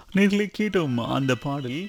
நேர்களே கேட்டோம் அந்த பாடல்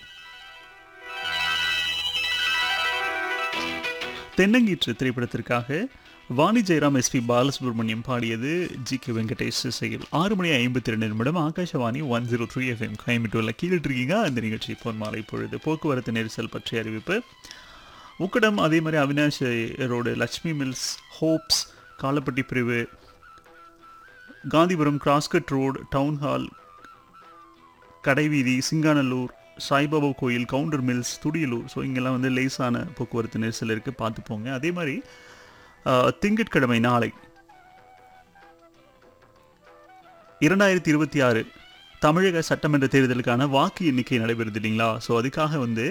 தென்னங்கீற்று திரைப்படத்திற்காக வாணி ஜெயராம் எஸ்பி பாலசுப்ரமணியம் பாடியது ஜி கே வெங்கடேஷ் இசையில் ஆறு மணி ஐம்பத்தி ரெண்டு நிமிடம் Akashvani one zero three FM கோயம்புத்தூரில் கீழிட்டு இருக்கீங்க அந்த நிகழ்ச்சி பொன் மாலை பொழுது போக்குவரத்து நெரிசல் பற்றிய அறிவிப்பு உக்கடம் அதே மாதிரி Avinash road Lakshmi mills Hopes Kalapatti பிரிவு Gandhipuram cross cut road town hall Kadaiveedhi Singanallur Saibaba கோயில் கவுண்டர் மில்ஸ் துடியலூர் ஸோ இங்கெல்லாம் வந்து லேசான போக்குவரத்து நெரிசல் இருக்குது பார்த்து போங்க அதே மாதிரி ஆஹ், திங்கட்கிழமை நாளை இரண்டாயிரத்தி இருபத்தி ஆறு தமிழக சட்டமன்ற தேர்தலுக்கான வாக்கு எண்ணிக்கை நடைபெறுது இல்லைங்களா ஸோ அதுக்காக வந்து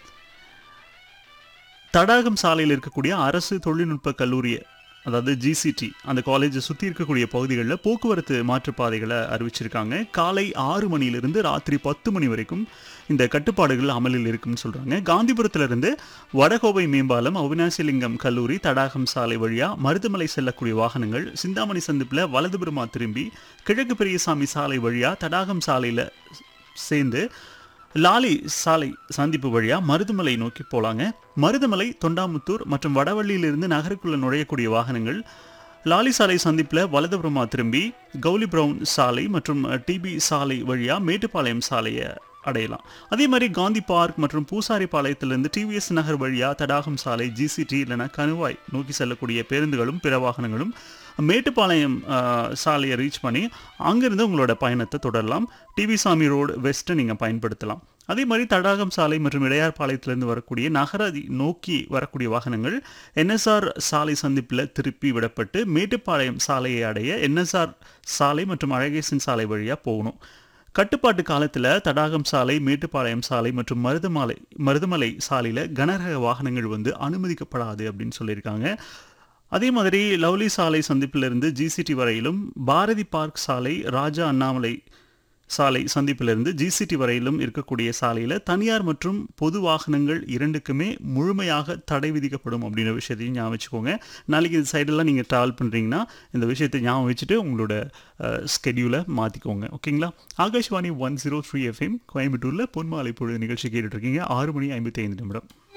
தடாகம் சாலையில் இருக்கக்கூடிய அரசு தொழில்நுட்ப கல்லூரி அதாவது ஜிசிடி அந்த காலேஜை சுற்றி இருக்கக்கூடிய பகுதிகளில் போக்குவரத்து மாற்றுப்பாதைகளை அறிவிச்சிருக்காங்க காலை ஆறு மணியிலிருந்து ராத்திரி பத்து மணி வரைக்கும் இந்த கட்டுப்பாடுகள் அமலில் இருக்குன்னு சொல்கிறாங்க காந்திபுரத்திலிருந்து வடகோவை மேம்பாலம் அவினாசிலிங்கம் கல்லூரி தடாகம் சாலை வழியாக மருதமலை செல்லக்கூடிய வாகனங்கள் சிந்தாமணி சந்திப்பில் வலதுபுறமா திரும்பி கிழக்கு பெரியசாமி சாலை வழியாக தடாகம் சாலையில் சேர்ந்து லாலி சாலை சந்திப்பு வழியா மருதுமலை நோக்கி போலாங்க மருதுமலை தொண்டாமுத்தூர் மற்றும் வடவள்ளியிலிருந்து நகருக்குள்ள நுழையக்கூடிய வாகனங்கள் லாலி சாலை சந்திப்பில் வலதுபுறமா திரும்பி கௌலி பிரவுன் சாலை மற்றும் டிபி சாலை வழியா மேட்டுப்பாளையம் சாலையை அடையலாம் அதே மாதிரி காந்தி பார்க் மற்றும் பூசாரிப்பாளையத்திலிருந்து டிவிஎஸ் நகர் வழியா தடாகம் சாலை ஜிசிடி இல்லைனா கணுவாய் நோக்கி செல்லக்கூடிய பேருந்துகளும் பிற வாகனங்களும் மேட்டுப்பாளையம் ஆஹ், சாலையை ரீச் பண்ணி அங்கிருந்து உங்களோட பயணத்தை தொடரலாம் டிவி சாமி ரோடு வெஸ்ட்டை நீங்கள் பயன்படுத்தலாம் அதே மாதிரி தடாகம் சாலை மற்றும் இடையார்பாளையத்திலிருந்து வரக்கூடிய நகரதி நோக்கி வரக்கூடிய வாகனங்கள் என்எஸ்ஆர் சாலை சந்திப்பில் திருப்பி விடப்பட்டு மேட்டுப்பாளையம் சாலையை அடைய என்எஸ்ஆர் சாலை மற்றும் அழகேசன் சாலை வழியாக போகணும் கட்டுப்பாட்டு காலத்தில் தடாகம் சாலை மேட்டுப்பாளையம் சாலை மற்றும் மருதமலை மருதமலை சாலையில் கனரக வாகனங்கள் வந்து அனுமதிக்கப்படாது அப்படின்னு சொல்லியிருக்காங்க அதே மாதிரி லவ்லி சாலை சந்திப்பிலிருந்து ஜிசிடி வரையிலும் பாரதி பார்க் சாலை ராஜா அண்ணாமலை சாலை சந்திப்பிலிருந்து ஜிசிடி வரையிலும் இருக்கக்கூடிய சாலையில் தனியார் மற்றும் பொது வாகனங்கள் இரண்டுக்குமே முழுமையாக தடை விதிக்கப்படும் அப்படின்ற விஷயத்தையும் ஞாபகம் வச்சுக்கோங்க நாளைக்கு இந்த சைடெல்லாம் நீங்கள் ட்ராவல் பண்ணுறீங்கன்னா இந்த விஷயத்தை ஞாபகம் வச்சுட்டு உங்களோட ஸ்கெடியூலை மாற்றிக்கோங்க ஓகேங்களா Akashvani one zero three FM கோயம்புத்தூரில் பொன்மாலை பொழுது நிகழ்ச்சி கேட்டுட்ருக்கீங்க ஆறு மணி ஐம்பத்தி ஐந்து நிமிடம்